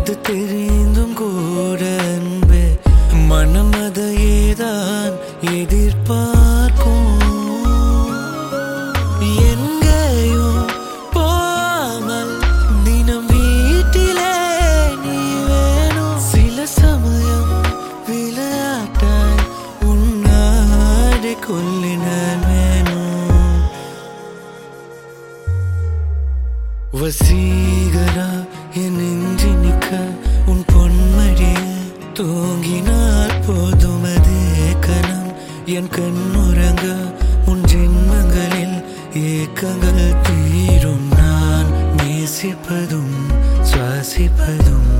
அது தெரிந்தும் கூட அன்பே மனம் அதையேதான் எதிர்பார்க்கும் எங்கேயும் போகாமல் தினம் வீட்டிலே நீ வேணும் சில சமயம் விளையாட்டாய் உன்னாடை கொல்லி நான் வேணும் வசீகரா என் நெஞ்சி நிற்க உன் பொன்மடிய தூங்கினால் போதும் அதே கணம் என் கண்ணுறங்க உன் ஜென்மங்களில் ஏக்கங்கள் தீரும் நான் நேசிப்பதும் சுவாசிப்பதும்